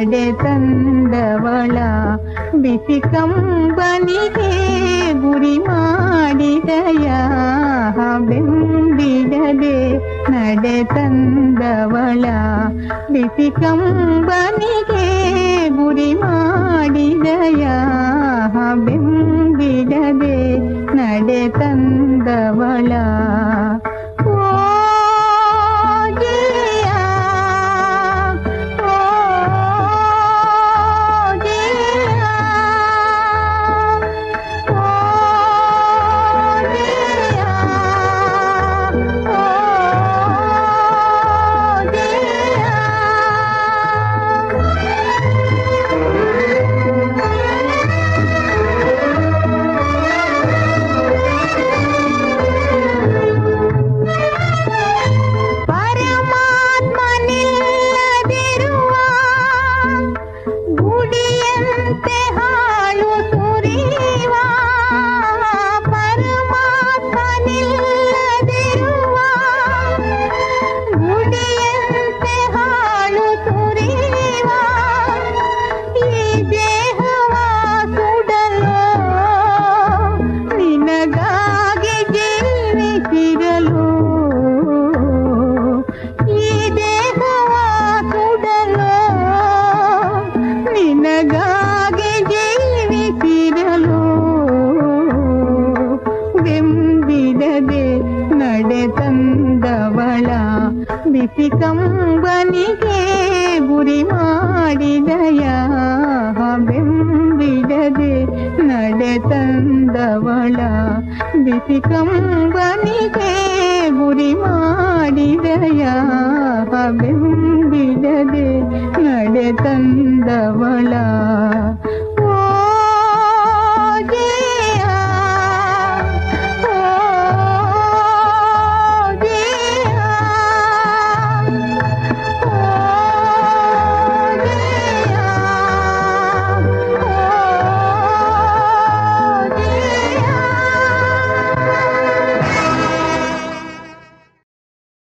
ನಡೆ ತಂದವಳ ಬಿಸಿ ಕಂಬನಿಗೆ ಗುರಿ ಮಾಡಿದಯ ಬೆಂಬಿಡದೆ ನಡೆ ತಂದವಳ ಬಿಸಿ ಕಂಬನಿಗೆ ಗುರಿ ಮಾಡಿದಯ ಬೆಂಬಿಡದೆ ನಡೆ ತಂದವಳ ಓ ಜಿಯಾ, ಓ ಜಿಯಾ, ಓ ಜಿಯಾ, ಓ ಪರಮಾತ್ಮನಿಲ್ಲದಿರುವ ಗುಡಿಯಂತೆ ಹಾಳು ಸುರಿಯುವ ಪರಮಾತ್ಮನಿಲ್ಲದಿರುವ ಗುಡಿಯಂತೆ ಹಾಳು ಸುರಿಯುವ ಈ ದೇಹವ ಸುಡಲು ನಿನಗಾಗಿ ಜೀವಿಸಿರಲು ಈ ದೇಹವ ಸುಡಲು ನಿನಗಾಗಿ ಜೀವಿಸಿರಲು ಬೆಂಬಿಡದೆ ನಡೆ ತಂದವಳ ಬಿಸಿ ಕಂಬನಿಗೆ ಗುರಿ ಮಾಡಿದಯ ಬೆಂಬಿಡದೆ ನಡೆ ತಂದವಳ ಬಿಸಿ ಕಂಬನಿಗೆ